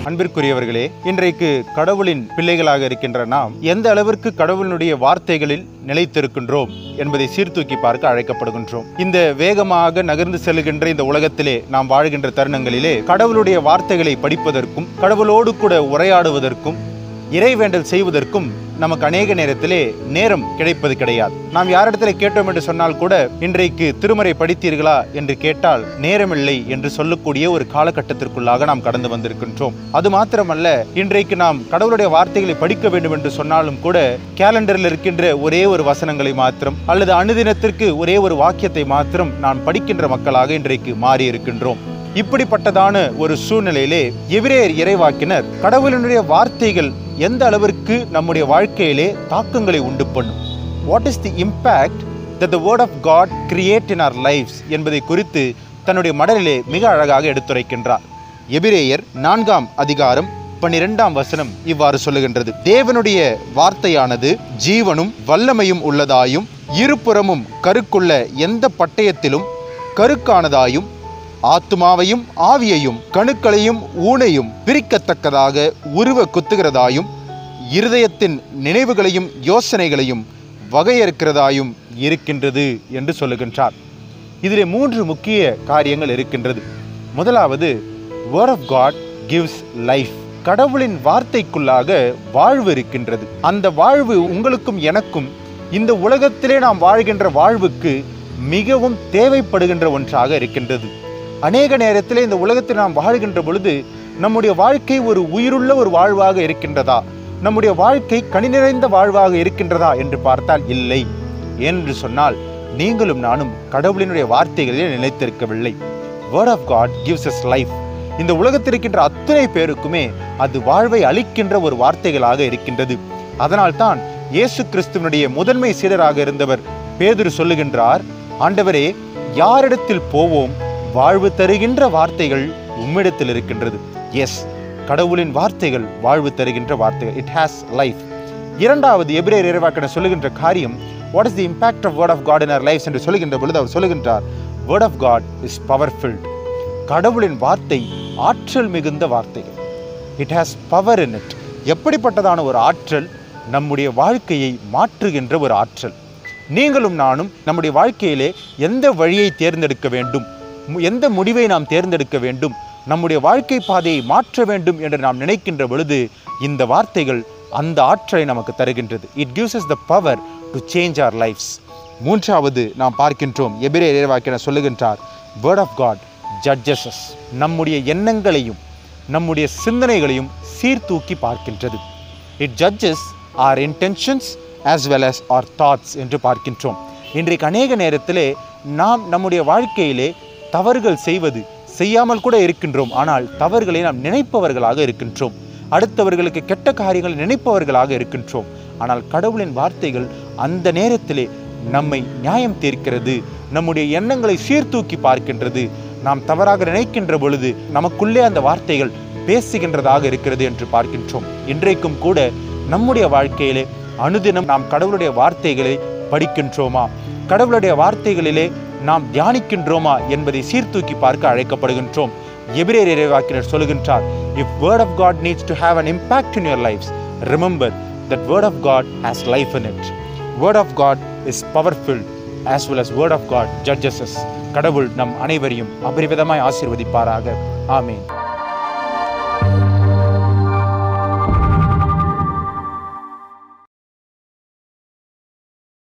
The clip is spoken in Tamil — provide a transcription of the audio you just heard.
அன்பிற்குரியவர்களே இன்றைக்கு கடவுளின் பிள்ளைகளாக இருக்கின்ற நாம் எந்த அளவிற்கு கடவுளினுடைய வார்த்தைகளில் நிலைத்திருக்கின்றோம் என்பதை சீர்தூக்கி பார்க்க அழைக்கப்படுகின்றோம் இந்த வேகமாக நகர்ந்து செல்கின்ற இந்த உலகத்திலே நாம் வாழ்கின்ற தருணங்களிலே கடவுளுடைய வார்த்தைகளை படிப்பதற்கும் கடவுளோடு கூட உரையாடுவதற்கும் இறைவேண்டல் செய்வதற்கும் நமக்கு அநேக நேரத்திலே நேரம் கிடைப்பது கிடையாது நாம் யாரிடத்துல கேட்டோம் என்று சொன்னால் கூட இன்றைக்கு திருமறை படித்தீர்களா என்று கேட்டால் நேரமில்லை என்று சொல்லக்கூடிய ஒரு காலகட்டத்திற்குள்ளாக நாம் கடந்து வந்திருக்கின்றோம் அது மாத்திரமல்ல இன்றைக்கு நாம் கடவுளுடைய வார்த்தைகளை படிக்க வேண்டும் என்று சொன்னாலும் கூட கேலண்டரில் இருக்கின்ற ஒரே ஒரு வசனங்களை மாத்திரம் அல்லது அனுதினத்திற்கு ஒரே ஒரு வாக்கியத்தை மாத்திரம் நான் படிக்கின்ற மக்களாக இன்றைக்கு மாறி இருக்கின்றோம் இப்படிப்பட்டதான ஒரு சூழ்நிலையிலே எபிரேயர் இறைவாக்கினர் கடவுளினுடைய வார்த்தைகள் எந்த அளவிற்கு நம்முடைய வாழ்க்கையிலே தாக்கங்களை உண்டு பண்ணும் what is the impact that the word of God create in our lives என்பதை குறித்து தன்னுடைய மடலிலே மிக அழகாக எடுத்துரைக்கின்றார் எபிரேயர் நான்காம் அதிகாரம் பன்னிரெண்டாம் வசனம் இவ்வாறு சொல்லுகின்றது தேவனுடைய வார்த்தையானது ஜீவனும் வல்லமையும் உள்ளதாயும் இருபுறமும் கருக்குள்ள எந்த பட்டயத்திலும் கருக்கானதாயும் ஆத்துமாவையும் ஆவியையும் கணுக்களையும் ஊனையும் பிரிக்கத்தக்கதாக உருவ குத்துகிறதாயும் இருதயத்தின் நினைவுகளையும் யோசனைகளையும் வகையறுக்கிறதாயும் இருக்கின்றது என்று சொல்லுகின்றார் இதிலே மூன்று முக்கிய காரியங்கள் இருக்கின்றது முதலாவது word of God gives life கடவுளின் வார்த்தைக்குள்ளாக வாழ்வு இருக்கின்றது அந்த வாழ்வு உங்களுக்கும் எனக்கும் இந்த உலகத்திலே நாம் வாழ்கின்ற வாழ்வுக்கு மிகவும் தேவைப்படுகின்ற ஒன்றாக இருக்கின்றது அநேக நேரத்திலே இந்த உலகத்தில் நாம் வாழ்கின்ற பொழுது நம்முடைய வாழ்க்கை ஒரு உயிருள்ள ஒரு வாழ்வாக இருக்கின்றதா நம்முடைய வாழ்க்கை கனி நிறைந்த வாழ்வாக இருக்கின்றதா என்று பார்த்தால் இல்லை என்று சொன்னால் நீங்களும் நானும் கடவுளினுடைய வார்த்தைகளிலே நிலைத்திருக்கவில்லை word of God gives us life இந்த உலகத்தில் இருக்கின்ற அத்தனை பேருக்குமே அது வாழ்வை அளிக்கின்ற ஒரு வார்த்தைகளாக இருக்கின்றது அதனால்தான் இயேசு கிறிஸ்துவனுடைய முதன்மை சீடராக இருந்தவர் பேதுரு சொல்லுகின்றார் ஆண்டவரே யாரிடத்தில் போவோம் வாழ்வு தருகின்ற வார்த்தைகள் உம்மிடத்தில் இருக்கின்றது எஸ் கடவுளின் வார்த்தைகள் வாழ்வு தருகின்ற வார்த்தைகள் இட் ஹேஸ் லைஃப் இரண்டாவது எபிரேயர் இறைவாக்கன சொல்லுகின்ற காரியம் what is the impact of word of God in our life என்று சொல்லுகின்ற பொழுது அவர் சொல்லுகின்றார் word of God is powerful கடவுளின் வார்த்தை ஆற்றல் மிகுந்த வார்த்தைகள் it has power in it எப்படிப்பட்டதான ஒரு ஆற்றல் நம்முடைய வாழ்க்கையை மாற்றுகின்ற ஒரு ஆற்றல் நீங்களும் நானும் நம்முடைய வாழ்க்கையிலே எந்த வழியை தேர்ந்தெடுக்க வேண்டும் மு- எந்த முடிவை நாம் தேர்ந்தெடுக்க வேண்டும் நம்முடைய வாழ்க்கை பாதையை மாற்ற வேண்டும் என்று நாம் நினைக்கின்ற பொழுது இந்த வார்த்தைகள் அந்த ஆற்றலை நமக்கு தருகின்றது it gives us the power to change our lives மூன்றாவது நாம் பார்க்கின்றோம் எபிரே இறைவாக்கின சொல்லுகின்றார் வேர்ட் ஆஃப் காட் ஜட்ஜஸஸ் நம்முடைய எண்ணங்களையும் நம்முடைய சிந்தனைகளையும் சீர்தூக்கி பார்க்கின்றது it judges our intentions as well as our thoughts என்று பார்க்கின்றோம் இன்றைக்கு அநேக நேரத்திலே நாம் நம்முடைய வாழ்க்கையிலே தவறுகள் செய்வது செய்யாமல் கூட இருக்கின்றோம் ஆனால் தவறுகளை நாம் நினைப்பவர்களாக இருக்கின்றோம் அடுத்தவர்களுக்கு கெட்ட காரியங்களை நினைப்பவர்களாக இருக்கின்றோம் ஆனால் கடவுளின் வார்த்தைகள் அந்த நேரத்திலே நம்மை நியாயம் தீர்க்கிறது நம்முடைய எண்ணங்களை சீர்தூக்கி பார்க்கின்றது நாம் தவறாக நினைக்கின்ற பொழுது நமக்குள்ளே அந்த வார்த்தைகள் பேசுகின்றதாக இருக்கிறது என்று பார்க்கின்றோம் இன்றைக்கும் கூட நம்முடைய வாழ்க்கையிலே அனுதினம் நாம் கடவுளுடைய வார்த்தைகளை படிக்கின்றோமா கடவுளுடைய வார்த்தைகளிலே நாம் தியானிக்கின்றோமா என்பதை சீர்தூக்கி பார்க்க அழைக்கப்படுகின்றோம் எபிரேயர் இறைவாக்கினர் சொல்லுகின்றார் if word of God needs to have an impact in your lives remember that word of god has life in it word of god is powerful as well as word of god judges us கடவுள் நம் அனைவரையும் அபரிவிதமாய் ஆசீர்வதிப்பாராக ஆமென்